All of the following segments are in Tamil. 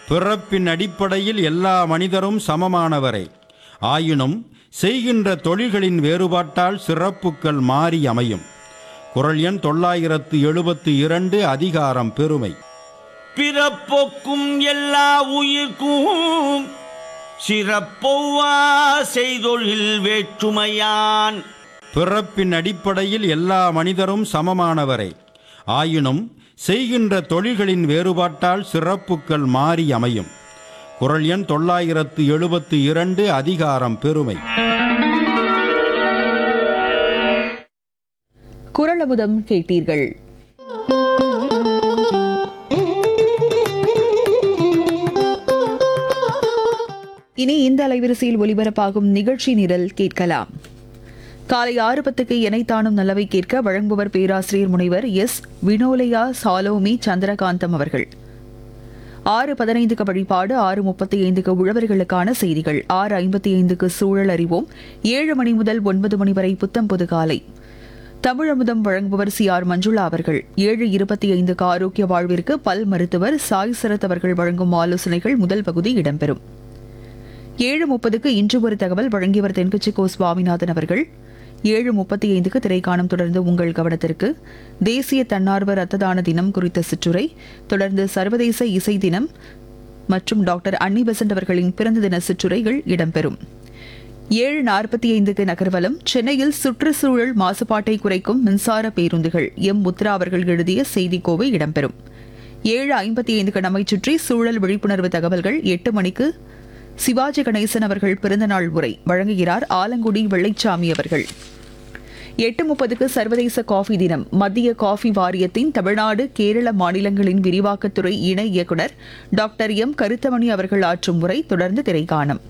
பிறப்பின் அடிப்படையில் எல்லா மனிதரும் சமமானவரே ஆயினும் செய்கின்ற தொழில்களின் வேறுபாட்டால் சிறப்புகள் மாறி அமையும் குரல் எண் தொள்ளாயிரத்து எழுபத்து இரண்டு அதிகாரம் பெருமை பிறப்போக்கும் எல்லா உயிர்க்கும் சிறப்பொவ்வா செய்தொழில் வேற்றுமையான் பிறப்பின் அடிப்படையில் எல்லா மனிதரும் சமமானவரே ஆயினும் செய்கின்ற தொழில்களின் வேறுபாட்டால் சிறப்புகள் மாறி அமையும் குரல் எண் தொள்ளாயிரத்து எழுபத்து இரண்டு அதிகாரம் பெருமை குரலமுதம் கேட்டீர்கள் இனி இந்த அலைவரிசையில் ஒலிபரப்பாகும் நிகழ்ச்சி நிரல் கேட்கலாம் காலை ஆறு பத்துக்கு எனைத்தானும் நல்லவை கேட்க வழங்குபவர் பேராசிரியர் முனைவர் எஸ் வினோலையா சாலோமி சந்திரகாந்தம் அவர்கள் ஆறு பதினைந்துக்கு வழிபாடு ஆறு முப்பத்தி ஐந்துக்கு உழவர்களுக்கான செய்திகள் ஆறு ஐம்பத்தி ஐந்துக்கு சூழல் அறிவோம் ஏழு மணி முதல் ஒன்பது மணி வரை புத்தம் புது காலை தமிழமுதம் வழங்குபவர் சி ஆர் மஞ்சுளா அவர்கள் ஏழு இருபத்தி ஐந்துக்கு ஆரோக்கிய வாழ்விற்கு பல் மருத்துவர் சாய் சரத் அவர்கள் வழங்கும் ஆலோசனைகள் முதல் பகுதி இடம்பெறும் ஏழு முப்பதுக்கு இன்று ஒரு தகவல் வழங்கியவர் தென்கட்சி கோ சுவாமிநாதன் அவர்கள் ஏழு முப்பத்தி ஐந்துக்கு திரைக்காணம் தொடர்ந்து உங்கள் கவனத்திற்கு தேசிய தன்னார்வ ரத்த தான தினம் குறித்த சிற்றுரை தொடர்ந்து சர்வதேச இசை தினம் மற்றும் டாக்டர் அன்னி பெசன்ட் அவர்களின் பிறந்த தின சிற்றுரைகள் இடம்பெறும் ஏழு நாற்பத்தி ஐந்துக்கு நகர்வலம் சென்னையில் சுற்றுச்சூழல் மாசுபாட்டை குறைக்கும் மின்சார பேருந்துகள் எம் முத்ரா அவர்கள் எழுதிய செய்திக்கோவை இடம்பெறும் ஏழு ஐம்பத்தி ஐந்துக்கு நம்மை சுற்றி சூழல் விழிப்புணர்வு தகவல்கள் எட்டு மணிக்கு சிவாஜி கணேசன் அவர்கள் பிறந்தநாள் உரை வழங்குகிறார் ஆலங்குடி வெள்ளைச்சாமி அவர்கள் எட்டு முப்பதுக்கு சர்வதேச காஃபி தினம் மத்திய காஃபி வாரியத்தின் தமிழ்நாடு கேரள மாநிலங்களின் விரிவாக்கத்துறை இணை இயக்குனர் டாக்டர் எம் கருத்தமணி அவர்கள் ஆற்றும் உரை தொடர்ந்து திரைக்காணம்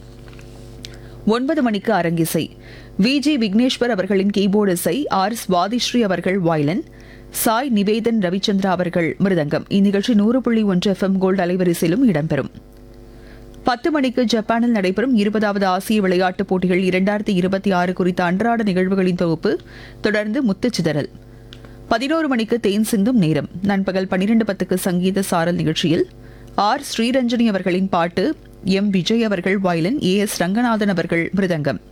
ஒன்பது மணிக்கு அரங்கிசை வி ஜி விக்னேஸ்வர் அவர்களின் கீபோர்டு இசை ஆர் சுவாதிஸ்ரீ அவர்கள் வயலன் சாய் நிவேதன் ரவிச்சந்திரா அவர்கள் மிருதங்கம் இந்நிகழ்ச்சி நூறு புள்ளி ஒன்று எஃப்எம் கோல்டு அலைவரிசையிலும் இடம்பெறும் பத்து மணிக்கு ஜப்பானில் நடைபெறும் இருபதாவது ஆசிய விளையாட்டுப் போட்டிகள் இரண்டாயிரத்தி இருபத்தி ஆறு குறித்த அன்றாட நிகழ்வுகளின் தொகுப்பு தொடர்ந்து முத்துச்சிதறல் பதினோரு மணிக்கு தேன் சிந்தும் நேரம் நண்பகல் பன்னிரண்டு பத்துக்கு சங்கீத சாரல் நிகழ்ச்சியில் ஆர் ஸ்ரீரஞ்சனி அவர்களின் பாட்டு எம் விஜய் அவர்கள் வயலன் ஏ எஸ் ரங்கநாதன் அவர்கள் மிருதங்கம்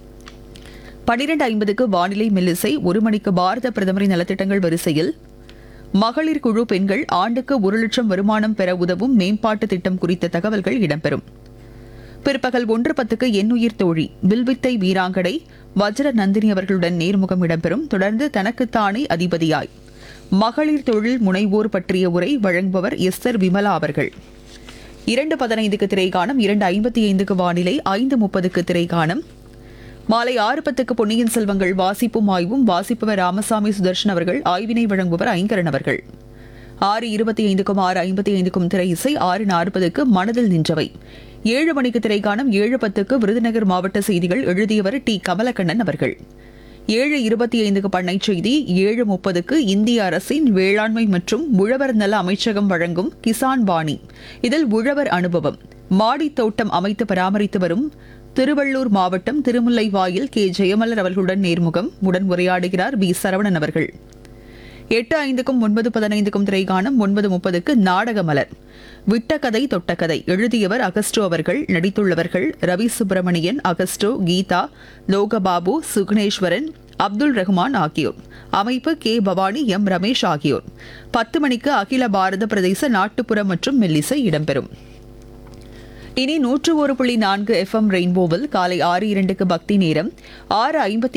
பனிரெண்டு ஐம்பதுக்கு வானிலை மெல்லிசை ஒரு மணிக்கு பாரத பிரதமரின் நலத்திட்டங்கள் வரிசையில் மகளிர் குழு பெண்கள் ஆண்டுக்கு ஒரு லட்சம் வருமானம் பெற உதவும் மேம்பாட்டு திட்டம் குறித்த தகவல்கள் இடம்பெறும் பிற்பகல் ஒன்று பத்துக்கு எண்ணுயிர் தோழி வில்வித்தை வீராங்கடை வஜ்ர நந்தினி அவர்களுடன் நேர்முகம் இடம்பெறும் தொடர்ந்து தனக்குத்தானே அதிபதியாய் மகளிர் தொழில் முனைவோர் பற்றிய உரை வழங்குபவர் எஸ்தர் விமலா அவர்கள் இரண்டு பதினைந்துக்கு திரைக்காணம் இரண்டு ஐம்பத்தி ஐந்துக்கு வானிலை ஐந்து முப்பதுக்கு திரைக்காணம் மாலை ஆறு பத்துக்கு பொன்னியின் செல்வங்கள் வாசிப்பும் ஆய்வும் வாசிப்பவர் ராமசாமி சுதர்ஷன் அவர்கள் ஆய்வினை வழங்குபவர் ஐங்கரன் அவர்கள் ஆறு இருபத்தி ஐந்துக்கும் ஆறு ஐம்பத்தி ஐந்துக்கும் திரை இசை ஆறு நாற்பதுக்கு மனதில் நின்றவை ஏழு மணிக்கு திரைக்காணம் ஏழு பத்துக்கு விருதுநகர் மாவட்ட செய்திகள் எழுதியவர் டி கமலக்கண்ணன் அவர்கள் ஏழு இருபத்தி ஐந்துக்கு பண்ணை செய்தி ஏழு முப்பதுக்கு இந்திய அரசின் வேளாண்மை மற்றும் உழவர் நல அமைச்சகம் வழங்கும் கிசான் வாணி இதில் உழவர் அனுபவம் மாடித் தோட்டம் அமைத்து பராமரித்து வரும் திருவள்ளூர் மாவட்டம் திருமுல்லைவாயில் கே ஜெயமலர் அவர்களுடன் நேர்முகம் உடன் உரையாடுகிறார் பி சரவணன் அவர்கள் எட்டு ஐந்துக்கும் ஒன்பது பதினைந்துக்கும் திரைகாணம் ஒன்பது முப்பதுக்கு நாடக மலர் விட்ட கதை தொட்ட கதை எழுதியவர் அகஸ்டோ அவர்கள் நடித்துள்ளவர்கள் ரவி சுப்பிரமணியன் அகஸ்டோ கீதா லோகபாபு சுக்னேஸ்வரன் அப்துல் ரஹ்மான் ஆகியோர் அமைப்பு கே பவானி எம் ரமேஷ் ஆகியோர் பத்து மணிக்கு அகில பாரத பிரதேச நாட்டுப்புற மற்றும் மெல்லிசை இடம்பெறும் இனி நூற்று ஒரு புள்ளி நான்கு எஃப்எம் ரெயின்போவில் காலை ஆறு இரண்டுக்கு பக்தி நேரம் ஆறு ஐம்பத்தி